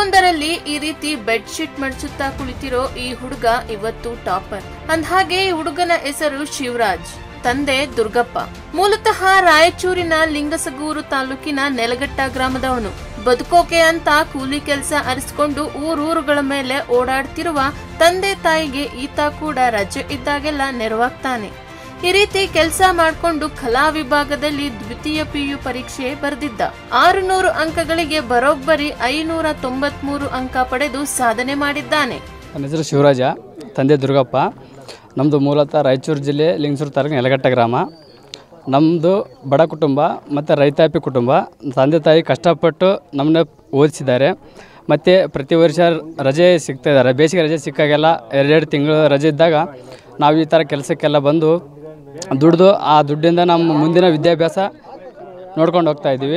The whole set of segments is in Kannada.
ಮನೆಯೊಂದರಲ್ಲಿ ಈ ರೀತಿ ಬೆಡ್ ಶೀಟ್ ಮಡಚುತ್ತಾ ಕುಳಿತಿರೋ ಈ ಹುಡುಗ ಇವತ್ತು ಟಾಪರ್ ಅಂದ್ಹಾಗೆ ಈ ಹುಡುಗನ ಹೆಸರು ಶಿವರಾಜ್ ತಂದೆ ದುರ್ಗಪ್ಪ ಮೂಲತಃ ರಾಯಚೂರಿನ ಲಿಂಗಸಗೂರು ತಾಲೂಕಿನ ನೆಲಗಟ್ಟ ಗ್ರಾಮದವನು ಬದುಕೋಕೆ ಅಂತ ಕೂಲಿ ಕೆಲಸ ಅರಿಸ್ಕೊಂಡು ಊರೂರುಗಳ ಮೇಲೆ ಓಡಾಡ್ತಿರುವ ತಂದೆ ತಾಯಿಗೆ ಈತ ಕೂಡ ರಜೆ ಇದ್ದಾಗೆಲ್ಲ ನೆರವಾಗ್ತಾನೆ ಈ ರೀತಿ ಕೆಲಸ ಮಾಡಿಕೊಂಡು ಕಲಾ ವಿಭಾಗದಲ್ಲಿ ದ್ವಿತೀಯ ಪಿಯು ಪರೀಕ್ಷೆ ಬರೆದಿದ್ದ ಆರುನೂರು ಅಂಕಗಳಿಗೆ ಬರೋಬ್ಬರಿ ಐನೂರ ತೊಂಬತ್ಮೂರು ಅಂಕ ಪಡೆದು ಸಾಧನೆ ಮಾಡಿದ್ದಾನೆ ನನ್ನ ಹೆಸರು ಶಿವರಾಜ ತಂದೆ ದುರ್ಗಪ್ಪ ನಮ್ಮದು ಮೂಲತಃ ರಾಯಚೂರು ಜಿಲ್ಲೆ ಲಿಂಗಸೂರು ತಾಲೂಕು ನೆಲಗಟ್ಟ ಗ್ರಾಮ ನಮ್ಮದು ಬಡ ಕುಟುಂಬ ಮತ್ತು ರೈತಾಪಿ ಕುಟುಂಬ ತಂದೆ ತಾಯಿ ಕಷ್ಟಪಟ್ಟು ನಮ್ಮನ್ನ ಓದಿಸಿದ್ದಾರೆ ಮತ್ತು ಪ್ರತಿ ವರ್ಷ ರಜೆ ಸಿಗ್ತಾ ಇದ್ದಾರೆ ಬೇಸಿಗೆ ರಜೆ ಸಿಕ್ಕಾಗೆಲ್ಲ ಎರಡೆರಡು ತಿಂಗಳು ರಜೆ ಇದ್ದಾಗ ನಾವು ಈ ಥರ ಕೆಲಸಕ್ಕೆಲ್ಲ ಬಂದು ದುಡ್ದು ಆ ದುಡ್ಡಿಂದ ನಮ್ಮ ಮುಂದಿನ ವಿದ್ಯಾಭ್ಯಾಸ ನೋಡ್ಕೊಂಡು ಹೋಗ್ತಾ ಇದ್ದೀವಿ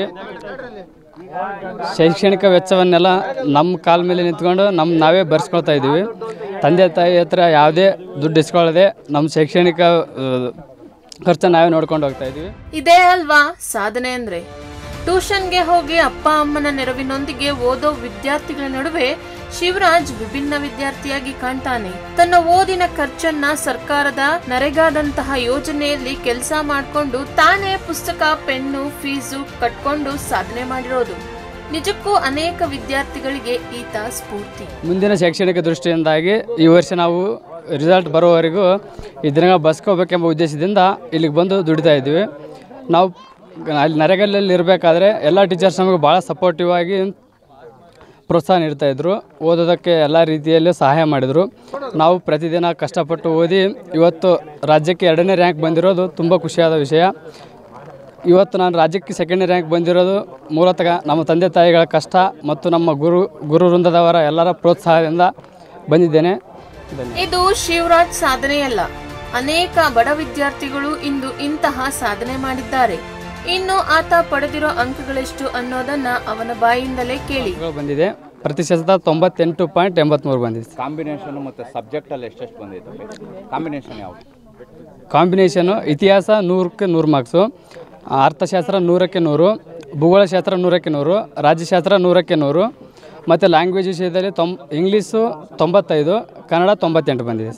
ಶೈಕ್ಷಣಿಕ ವೆಚ್ಚವನ್ನೆಲ್ಲ ನಮ್ಮ ಕಾಲ ಮೇಲೆ ನಿಂತ್ಕೊಂಡು ನಮ್ಮ ನಾವೇ ಬರ್ಸ್ಕೊಳ್ತಾ ಇದ್ದೀವಿ ತಂದೆ ತಾಯಿ ಹತ್ರ ಯಾವುದೇ ದುಡ್ಡು ಇಸ್ಕೊಳ್ಳದೆ ನಮ್ಮ ಶೈಕ್ಷಣಿಕ ಖರ್ಚು ನಾವೇ ನೋಡ್ಕೊಂಡು ಹೋಗ್ತಾ ಇದ್ದೀವಿ ಇದೇ ಅಲ್ವಾ ಸಾಧನೆ ಅಂದ್ರೆ ಟ್ಯೂಷನ್ಗೆ ಹೋಗಿ ಅಪ್ಪ ಅಮ್ಮನ ನೆರವಿನೊಂದಿಗೆ ಓದೋ ವಿದ್ಯಾರ್ಥಿಗಳ ನಡುವೆ ಶಿವರಾಜ್ ವಿಭಿನ್ನ ವಿದ್ಯಾರ್ಥಿಯಾಗಿ ಕಾಣ್ತಾನೆ ತನ್ನ ಓದಿನ ಖರ್ಚನ್ನ ಸರ್ಕಾರದ ನರೆಗಾದಂತಹ ಯೋಜನೆಯಲ್ಲಿ ಕೆಲಸ ಮಾಡಿಕೊಂಡು ತಾನೇ ಪುಸ್ತಕ ಪೆನ್ನು ಫೀಸು ಕಟ್ಕೊಂಡು ಸಾಧನೆ ಮಾಡಿರೋದು ನಿಜಕ್ಕೂ ಅನೇಕ ವಿದ್ಯಾರ್ಥಿಗಳಿಗೆ ಈತ ಸ್ಫೂರ್ತಿ ಮುಂದಿನ ಶೈಕ್ಷಣಿಕ ದೃಷ್ಟಿಯಿಂದಾಗಿ ಈ ವರ್ಷ ನಾವು ರಿಸಲ್ಟ್ ಬರೋವರೆಗೂ ಇದನ್ನ ಬಸ್ಕೋಬೇಕೆಂಬ ಉದ್ದೇಶದಿಂದ ಇಲ್ಲಿಗೆ ಬಂದು ದುಡಿತಾ ಇದ್ದೀವಿ ನಾವು ಅಲ್ಲಿ ನರೆಗಲ್ಲಲ್ಲಿ ಇರಬೇಕಾದ್ರೆ ಎಲ್ಲ ಟೀಚರ್ಸ್ ನಮಗೆ ಭಾಳ ಸಪೋರ್ಟಿವ್ ಆಗಿ ಪ್ರೋತ್ಸಾಹ ನೀಡ್ತಾಯಿದ್ರು ಓದೋದಕ್ಕೆ ಎಲ್ಲ ರೀತಿಯಲ್ಲೂ ಸಹಾಯ ಮಾಡಿದರು ನಾವು ಪ್ರತಿದಿನ ಕಷ್ಟಪಟ್ಟು ಓದಿ ಇವತ್ತು ರಾಜ್ಯಕ್ಕೆ ಎರಡನೇ ರ್ಯಾಂಕ್ ಬಂದಿರೋದು ತುಂಬ ಖುಷಿಯಾದ ವಿಷಯ ಇವತ್ತು ನಾನು ರಾಜ್ಯಕ್ಕೆ ಸೆಕೆಂಡ್ ರ್ಯಾಂಕ್ ಬಂದಿರೋದು ಮೂಲತಃ ನಮ್ಮ ತಂದೆ ತಾಯಿಗಳ ಕಷ್ಟ ಮತ್ತು ನಮ್ಮ ಗುರು ಗುರು ವೃಂದದವರ ಎಲ್ಲರ ಪ್ರೋತ್ಸಾಹದಿಂದ ಬಂದಿದ್ದೇನೆ ಧನ್ಯವಾದ ಇದು ಶಿವರಾಜ್ ಸಾಧನೆಯಲ್ಲ ಅನೇಕ ಬಡ ವಿದ್ಯಾರ್ಥಿಗಳು ಇಂದು ಇಂತಹ ಸಾಧನೆ ಮಾಡಿದ್ದಾರೆ ಇನ್ನು ಆತ ಪಡೆದಿರೋ ಅಂಕಗಳೆಷ್ಟು ಅನ್ನೋದನ್ನ ಅವನ ಬಾಯಿಂದಲೇ ಕೇಳಿ ಅಂಕಗಳು ಬಂದಿದೆ ಪ್ರತಿಶತ ತೊಂಬತ್ತೆಂಟು ಪಾಯಿಂಟ್ ಎಂಬತ್ತ್ಮೂರು ಬಂದಿದೆ ಕಾಂಬಿನೇಷನ್ ಮತ್ತು ಸಬ್ಜೆಕ್ಟಲ್ಲಿ ಎಷ್ಟೆಷ್ಟು ಬಂದಿದೆ ಕಾಂಬಿನೇಷನ್ ಯಾವುದು ಕಾಂಬಿನೇಷನು ಇತಿಹಾಸ ನೂರಕ್ಕೆ ನೂರು ಮಾರ್ಕ್ಸು ಅರ್ಥಶಾಸ್ತ್ರ ನೂರಕ್ಕೆ ನೂರು ಭೂಗೋಳಶಾಸ್ತ್ರ ನೂರಕ್ಕೆ ನೂರು ರಾಜ್ಯಶಾಸ್ತ್ರ ನೂರಕ್ಕೆ ನೂರು ಮತ್ತು ಲ್ಯಾಂಗ್ವೇಜ್ ವಿಷಯದಲ್ಲಿ ತೊಂಬ ಇಂಗ್ಲೀಷು ತೊಂಬತ್ತೈದು ಕನ್ನಡ ತೊಂಬತ್ತೆಂಟು ಬಂದಿದೆ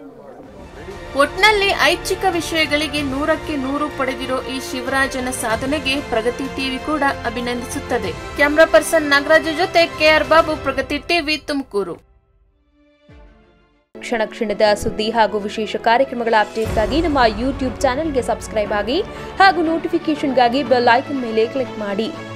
ಒಟ್ನಲ್ಲಿ ಐಚ್ಛಿಕ ವಿಷಯಗಳಿಗೆ ನೂರಕ್ಕೆ ನೂರು ಪಡೆದಿರೋ ಈ ಶಿವರಾಜನ ಸಾಧನೆಗೆ ಪ್ರಗತಿ ಟಿವಿ ಕೂಡ ಅಭಿನಂದಿಸುತ್ತದೆ ಕ್ಯಾಮ್ರಾ ಪರ್ಸನ್ ನಾಗರಾಜ ಜೊತೆ ಕೆಆರ್ ಬಾಬು ಪ್ರಗತಿ ಟಿವಿ ತುಮಕೂರು ಕ್ಷಣ ಕ್ಷಣದ ಸುದ್ದಿ ಹಾಗೂ ವಿಶೇಷ ಕಾರ್ಯಕ್ರಮಗಳ ಅಪ್ಡೇಟ್ಗಾಗಿ ನಮ್ಮ ಯೂಟ್ಯೂಬ್ ಚಾನೆಲ್ಗೆ ಸಬ್ಸ್ಕ್ರೈಬ್ ಆಗಿ ಹಾಗೂ ನೋಟಿಫಿಕೇಷನ್ಗಾಗಿ ಬೆಲ್ ಐಕನ್ ಮೇಲೆ ಕ್ಲಿಕ್ ಮಾಡಿ